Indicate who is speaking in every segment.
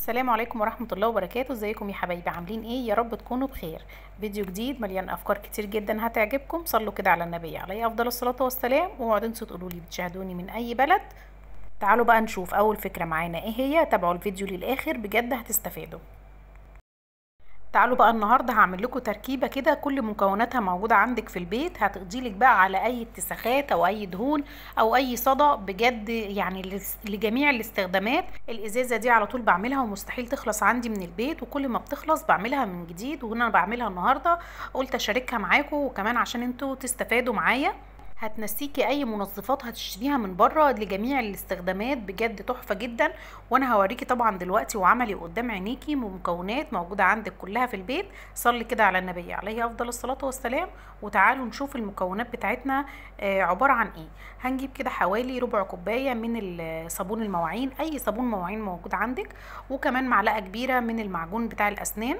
Speaker 1: السلام عليكم ورحمة الله وبركاته ازيكم يا حبايبي عاملين ايه يا رب تكونوا بخير فيديو جديد مليان افكار كتير جدا هتعجبكم صلوا كده على النبي عليه افضل الصلاة والسلام واوعوا تنسوا تقولوا لي بتشاهدوني من اي بلد تعالوا بقى نشوف اول فكرة معانا ايه هي تابعوا الفيديو للاخر بجد هتستفادوا تعالوا بقى النهارده هعمل لكم تركيبه كده كل مكوناتها موجوده عندك في البيت هتقضي لك بقى على اي اتساخات او اي دهون او اي صدى بجد يعني لجميع الاستخدامات الازازه دي على طول بعملها ومستحيل تخلص عندي من البيت وكل ما بتخلص بعملها من جديد وانا بعملها النهارده قلت اشاركها معاكم وكمان عشان انتوا تستفادوا معايا هتنسيكي اي منظفات هتشتريها من بره لجميع الاستخدامات بجد تحفه جدا وانا هوريكي طبعا دلوقتي وعملي قدام عينيكي مكونات موجوده عندك كلها في البيت صلي كده على النبي عليه افضل الصلاه والسلام وتعالوا نشوف المكونات بتاعتنا عباره عن ايه هنجيب كده حوالي ربع كوبايه من صابون المواعين اي صابون مواعين موجود عندك وكمان معلقه كبيره من المعجون بتاع الاسنان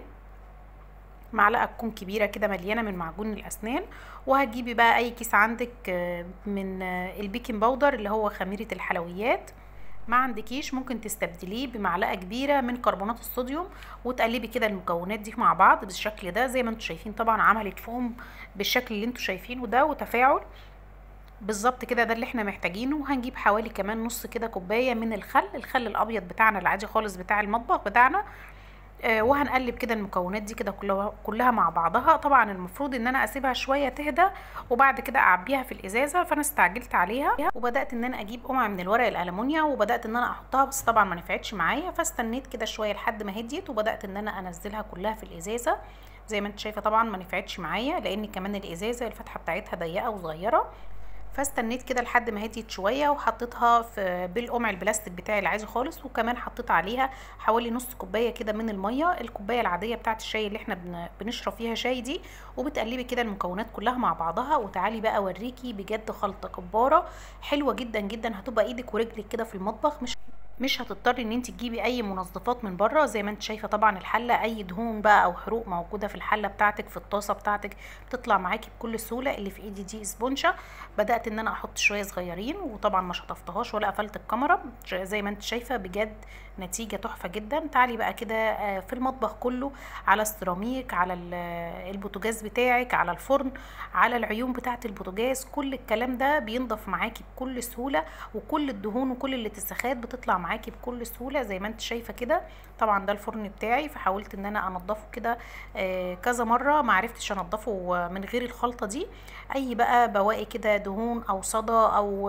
Speaker 1: معلقه تكون كبيره كده مليانه من معجون الاسنان وهتجيبي بقى اي كيس عندك من البيكنج باودر اللي هو خميره الحلويات ما عندكيش ممكن تستبدليه بمعلقه كبيره من كربونات الصوديوم وتقلبي كده المكونات دي مع بعض بالشكل ده زي ما انتم شايفين طبعا عملت فوم بالشكل اللي انتم شايفينه ده وتفاعل بالظبط كده ده اللي احنا محتاجينه وهنجيب حوالي كمان نص كده كوبايه من الخل الخل الابيض بتاعنا العادي خالص بتاع المطبخ بتاعنا آه وهنقلب كده المكونات دي كده كلها كلها مع بعضها طبعا المفروض ان انا اسيبها شويه تهدى وبعد كده اعبيها في الازازه فانا استعجلت عليها وبدات ان انا اجيب قمع من الورق الالومنيا وبدات ان انا احطها بس طبعا ما نفعتش معايا فاستنيت كده شويه لحد ما هديت وبدات ان انا انزلها كلها في الازازه زي ما انت شايفه طبعا ما نفعتش معايا لان كمان الازازه الفتحه بتاعتها ضيقه وصغيره فاستنيت كده لحد ما هديت شويه وحطيتها في بالقمع البلاستيك بتاعي العادي خالص وكمان حطيت عليها حوالي نص كوبايه كده من الميه الكوبايه العاديه بتاعه الشاي اللي احنا بنشرب فيها شاي دي وبتقلبي كده المكونات كلها مع بعضها وتعالي بقى اوريكي بجد خلطه جباره حلوه جدا جدا هتبقى ايدك ورجلك كده في المطبخ مش مش هتضطري ان انت تجيبي اي منظفات من بره زي ما انت شايفه طبعا الحله اي دهون بقى او حروق موجوده في الحله بتاعتك في الطاسه بتاعتك بتطلع معاكي بكل سهوله اللي في ايدي دي اسبونشه بدات ان انا احط شويه صغيرين وطبعا ما شطفتهاش ولا قفلت الكاميرا زي ما انت شايفه بجد نتيجه تحفه جدا تعالي بقى كده في المطبخ كله على السيراميك على البوتاجاز بتاعك على الفرن على العيون بتاعه البوتاجاز كل الكلام ده بينضف معاكي بكل سهوله وكل الدهون وكل الاتساخات بتطلع معاكي بكل سهوله زي ما انت شايفه كده طبعا ده الفرن بتاعي فحاولت ان انا انضفه كده كذا مره ما عرفتش انضفه من غير الخلطه دي اي بقى بواقي كده دهون او صدى او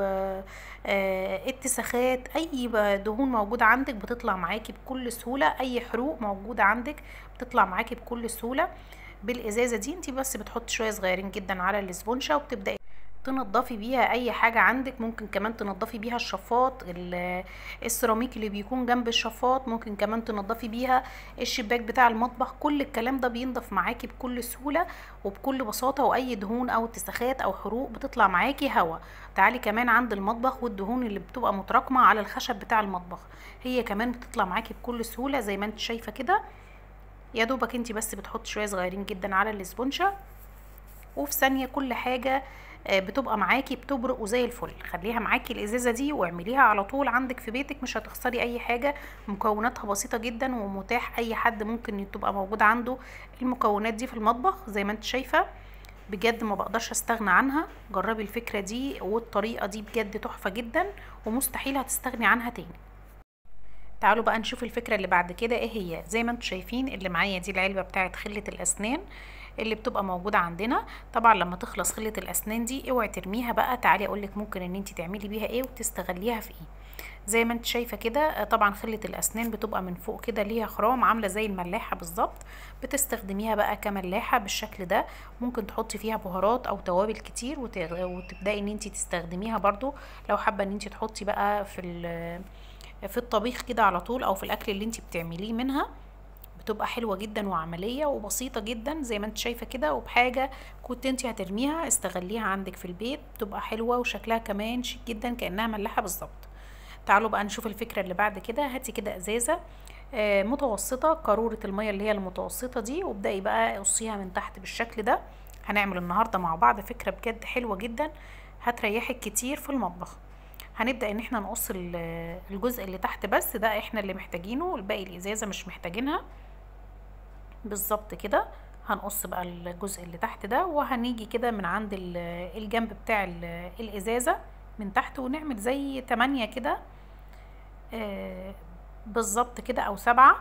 Speaker 1: اتساخات اي دهون موجوده عندك بتطلع معاكي بكل سهوله اي حروق موجوده عندك بتطلع معاكي بكل سهوله بالازازه دي انت بس بتحطي شويه صغيرين جدا على الاسبونشه وبتبداي تنضفي بيها اي حاجه عندك ممكن كمان تنضفي بيها الشفاط السيراميك اللي بيكون جنب الشفاط ممكن كمان تنضفي بيها الشباك بتاع المطبخ كل الكلام ده بينضف معاكي بكل سهوله وبكل بساطه واي دهون او اتساخات او حروق بتطلع معاكي هوا تعالي كمان عند المطبخ والدهون اللي بتبقى متراكمه على الخشب بتاع المطبخ هي كمان بتطلع معاكي بكل سهوله زي ما انت شايفه كده يا دوبك انت بس بتحطي شويه صغيرين جدا على الاسبونشه وفي ثانيه كل حاجه بتبقى معاكي بتبرق وزي الفل خليها معاكي الازازه دي واعمليها على طول عندك في بيتك مش هتخسري اي حاجه مكوناتها بسيطه جدا ومتاح اي حد ممكن تبقى موجود عنده المكونات دي في المطبخ زي ما انت شايفه بجد ما بقدرش استغنى عنها جربي الفكره دي والطريقه دي بجد تحفه جدا ومستحيل هتستغني عنها تاني تعالوا بقى نشوف الفكره اللي بعد كده ايه هي زي ما انتم شايفين اللي معايا دي العلبه بتاعه خله الاسنان اللي بتبقى موجوده عندنا طبعا لما تخلص خله الاسنان دي اوعي ترميها بقى تعالي اقول لك ممكن ان انت تعملي بيها ايه وتستغليها في ايه زي ما انت شايفه كده طبعا خله الاسنان بتبقى من فوق كده ليها خرام عامله زي الملاحه بالظبط بتستخدميها بقى كملاحه بالشكل ده ممكن تحطي فيها بهارات او توابل كتير وتبداي ان انت تستخدميها برضو لو حابه ان انت تحطي بقى في في الطبيخ كده على طول او في الاكل اللي انت بتعمليه منها بتبقى حلوه جدا وعمليه وبسيطه جدا زي ما انت شايفه كده وبحاجه كنت انت هترميها استغليها عندك في البيت بتبقى حلوه وشكلها كمان شيك جدا كانها ملاحه بالظبط تعالوا بقى نشوف الفكره اللي بعد كده هاتي كده ازازه آه متوسطه قاروره الميه اللي هي المتوسطه دي وابداي بقى قصيها من تحت بالشكل ده هنعمل النهارده مع بعض فكره بجد حلوه جدا هتريحك كتير في المطبخ هنبدأ ان احنا نقص ال- الجزء اللي تحت بس ده احنا اللي محتاجينه الباقي الازازة مش محتاجينها بالظبط كده هنقص بقى الجزء اللي تحت ده وهنيجي كده من عند ال- الجنب بتاع ال- الازازة من تحت ونعمل زي تمانية كده آه، بالظبط كده او سبعة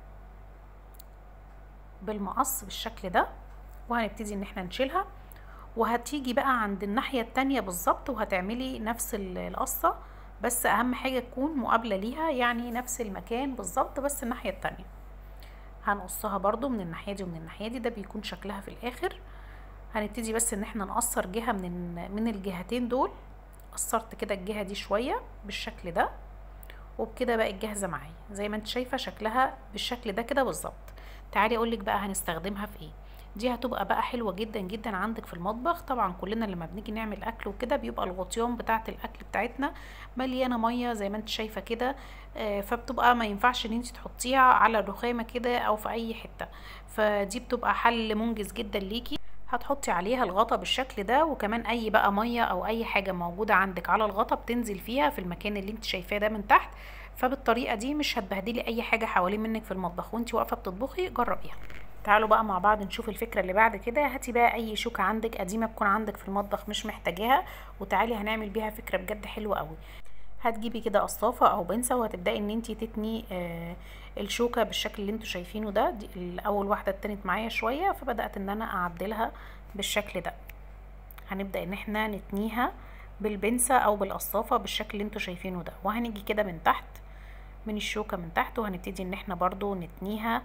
Speaker 1: بالمقص بالشكل ده وهنبتدي ان احنا نشيلها وهتيجي بقى عند الناحية التانية بالظبط وهتعملي نفس ال- القصة بس اهم حاجة تكون مقابلة ليها يعني نفس المكان بالظبط بس الناحية التانية هنقصها برضو من الناحية دي ومن الناحية دي ده بيكون شكلها في الاخر هنبتدي بس ان احنا نقصر جهة من ال- من الجهتين دول قصرت كده الجهة دي شوية بالشكل ده وبكده بقت جاهزة معايا زي ما انت شايفة شكلها بالشكل ده كده بالظبط تعالي اقولك بقى هنستخدمها في ايه دي هتبقى بقى حلوة جدا جدا عندك في المطبخ طبعا كلنا لما بنيجي نعمل اكل وكده بيبقى الغطيان بتاعة الاكل بتاعتنا مليانة مية زي ما انت شايفة كده آه، فبتبقى ما ينفعش ان انت تحطيها على الرخامة كده او في اي حتة فدي بتبقى حل منجز جدا ليكي هتحطي عليها الغطا بالشكل ده وكمان اي بقى ميه او اي حاجه موجوده عندك على الغطا بتنزل فيها في المكان اللي انت شايفاه ده من تحت فبالطريقه دي مش هتبهدلي اي حاجه حوالين منك في المطبخ وانت واقفه بتطبخي جربيها تعالوا بقى مع بعض نشوف الفكره اللي بعد كده هاتي بقى اي شوكه عندك قديمه تكون عندك في المطبخ مش محتاجاها وتعالي هنعمل بيها فكره بجد حلوه قوي هتجيبي كده قصافه او بنسه وهتبداي ان انت تتني آه الشوكه بالشكل اللي انتوا شايفينه ده دي الاول واحده اتنت معايا شويه فبدات ان انا اعدلها بالشكل ده هنبدا ان احنا نتنيها بالبنسه او بالقصافه بالشكل اللي انتوا شايفينه ده وهنيجي كده من تحت من الشوكه من تحت وهنبتدي ان احنا برضو نتنيها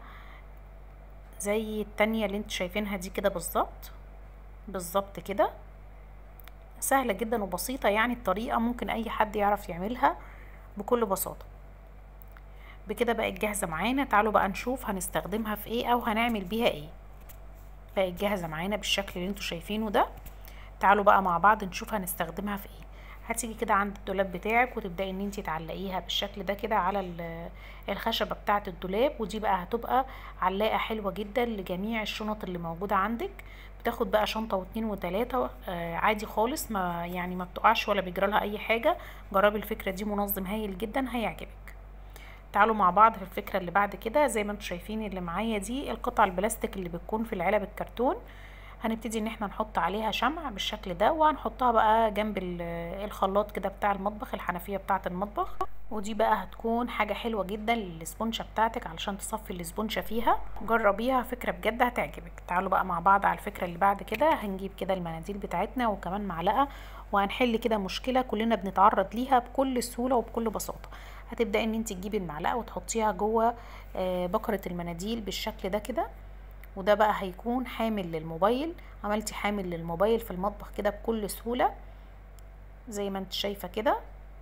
Speaker 1: زي التانية اللي انتوا شايفينها دي كده بالظبط بالظبط كده سهلة جدا وبسيطة يعني الطريقة ممكن اي حد يعرف يعملها بكل بساطة بكده بقت جاهزة معانا تعالوا بقى نشوف هنستخدمها في ايه او هنعمل بيها ايه بقت جاهزة معانا بالشكل اللي انتوا شايفينه ده تعالوا بقى مع بعض نشوف هنستخدمها في ايه هتيجي كده عند الدولاب بتاعك وتبداي ان انت تعلقيها بالشكل ده كده على ال- الخشبه بتاعه الدولاب ودي بقى هتبقى علاقه حلوه جدا لجميع الشنط اللي موجوده عندك بتاخد بقى شنطه واتنين وتلاته آه عادي خالص ما يعني ما بتقعش ولا بيجرى لها اي حاجه جربي الفكره دي منظم هايل جدا هيعجبك تعالوا مع بعض في الفكره اللي بعد كده زي ما انتم شايفين اللي معايا دي القطع البلاستيك اللي بتكون في العلب الكرتون هنبتدي ان احنا نحط عليها شمع بالشكل ده وهنحطها بقى جنب ال- الخلاط كده بتاع المطبخ الحنفية بتاعة المطبخ ودي بقى هتكون حاجة حلوة جدا للسبونشة بتاعتك علشان تصفي السبونشة فيها جربيها فكرة بجد هتعجبك تعالوا بقى مع بعض على الفكرة اللي بعد كده هنجيب كده المناديل بتاعتنا وكمان معلقة وهنحل كده مشكلة كلنا بنتعرض ليها بكل سهولة وبكل بساطة هتبدأي ان انت تجيبي المعلقة وتحطيها جوه آه، بكرة المناديل بالشكل ده كده وده بقى هيكون حامل للموبايل عملتي حامل للموبايل في المطبخ كده بكل سهولة زي ما انت شايفة كده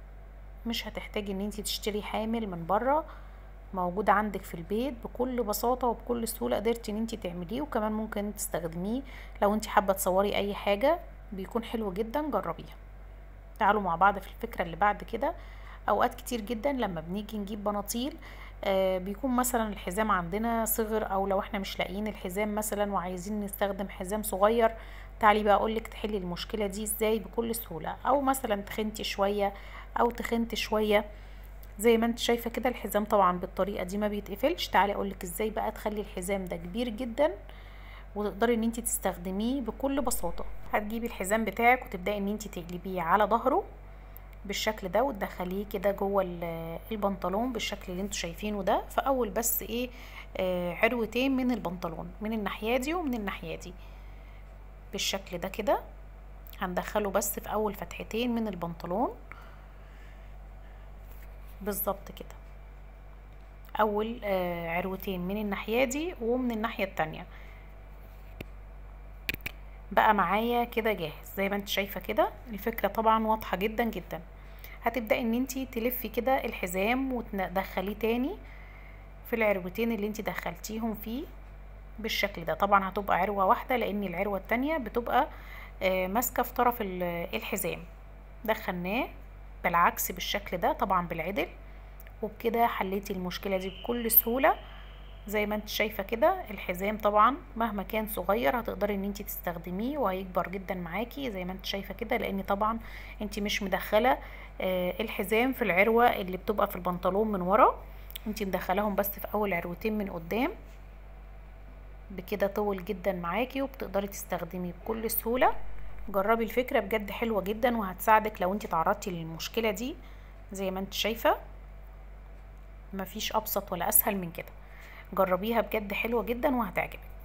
Speaker 1: مش هتحتاجي ان انت تشتري حامل من بره موجود عندك في البيت بكل بساطة وبكل سهولة قدرتي ان انت تعمليه وكمان ممكن تستخدميه لو انت حابة تصوري اي حاجة بيكون حلو جدا جربيها تعالوا مع بعض في الفكرة اللي بعد كده اوقات كتير جدا لما بنيجي نجيب بناطيل آه بيكون مثلا الحزام عندنا صغر او لو احنا مش لاقيين الحزام مثلا وعايزين نستخدم حزام صغير تعالي بقى اقولك تحلي المشكلة دي ازاي بكل سهولة او مثلا تخنتي شوية او تخنتي شوية زي ما انت شايفة كده الحزام طبعا بالطريقة دي ما بيتقفلش تعالي اقولك ازاي بقى تخلي الحزام ده كبير جدا وتقدري ان انت تستخدميه بكل بساطة هتجيبي الحزام بتاعك وتبدأي ان انت تقلبيه على ظهره بالشكل ده وتدخليه كده جوه ال- البنطلون بالشكل اللي انتوا شايفينه ده فاول بس ايه آه عروتين من البنطلون من الناحيه دي ومن الناحيه دي بالشكل ده كده هندخله بس في اول فتحتين من البنطلون بالظبط كده اول آه عروتين من الناحيه دي ومن الناحيه التانية بقى معايا كده جاهز زي ما انت شايفه كده الفكره طبعا واضحه جدا جدا هتبداي ان انت تلفي كده الحزام وتدخليه تاني في العروتين اللي انت دخلتيهم فيه بالشكل ده طبعا هتبقى عروه واحده لان العروه التانية بتبقى آه، ماسكه في طرف ال- الحزام دخلناه بالعكس بالشكل ده طبعا بالعدل وبكده حليتي المشكله دي بكل سهوله زي ما انت شايفة كده الحزام طبعا مهما كان صغير هتقدري ان انت تستخدميه وهيكبر جدا معاكي زي ما انت شايفة كده لان طبعا انت مش مدخلة آه الحزام في العروة اللي بتبقى في البنطلون من ورا انت مدخلاهم بس في اول عروتين من قدام بكده طول جدا معاكي وبتقدري تستخدميه بكل سهولة جربي الفكرة بجد حلوة جدا وهتساعدك لو انت تعرضتي للمشكلة دي زي ما انت شايفة مفيش ابسط ولا اسهل من كده جربيها بجد حلوة جدا وهتعجبك